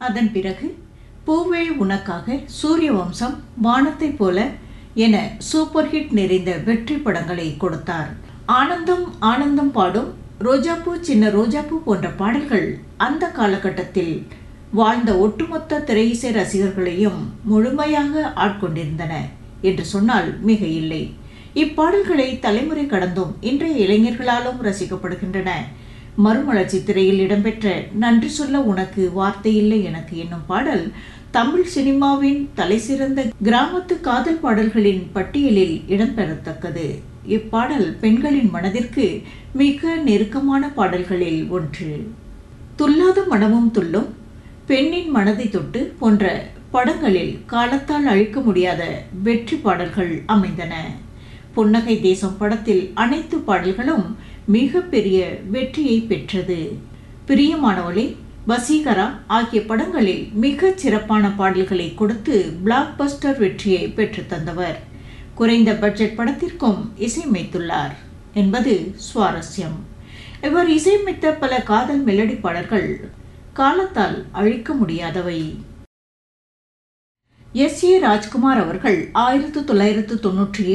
அதன் பிறகு பூவே உனக்காக சூரிய வம்சம் வானத்தைப் போல என சூப்பர் ஹிட் நிறைந்த வெற்றி படங்களை கொடுத்தார் ஆனந்தம் ஆனந்தம் பாடும் ரோஜாப்பூ சின்ன ரோஜாப்பூ போன்ற பாடல்கள் அந்த காலகட்டத்தில் வாழ்ந்த ஒட்டுமொத்த திரையிசை ரசிகர்களையும் முழுமையாக ஆட்கொண்டிருந்தன என்று சொன்னால் மிக இல்லை இப்பாடல்களை தலைமுறை கடந்தும் இன்றைய இளைஞர்களாலும் ரசிக்கப்படுகின்றன மறுமலர்ச்சி திரையில் இடம்பெற்ற நன்றி சொல்ல உனக்கு வார்த்தை இல்லை எனக்கு என்னும் பாடல் தமிழ் சினிமாவின் தலைசிறந்த கிராமத்து காதல் பாடல்களின் பட்டியலில் இடம்பெறத்தக்கது இப்பாடல் பெண்களின் மனதிற்கு மிக நெருக்கமான பாடல்களில் ஒன்று துல்லாத மனமும் துள்ளும் பெண்ணின் மனதை தொட்டு போன்ற படங்களில் காலத்தால் அழிக்க முடியாத வெற்றி பாடல்கள் அமைந்தன புன்னகை தேசம் படத்தில் அனைத்து பாடல்களும் மிக பெரிய வெற்றியை பெற்றது பிரியமானவளே வசீகரா ஆகிய படங்களில் மிகச் சிறப்பான பாடல்களை கொடுத்து பிளாக் பஸ்டர் வெற்றியை பெற்று தந்தவர் குறைந்த பட்ஜெட் படத்திற்கும் இசையமைத்துள்ளார் என்பது சுவாரஸ்யம் இவர் இசையமைத்த பல காதல் மெலடி பாடல்கள் காலத்தால் அழிக்க முடியாதவை எஸ் ஏ ராஜ்குமார் அவர்கள் ஆயிரத்து தொள்ளாயிரத்து தொன்னூற்றி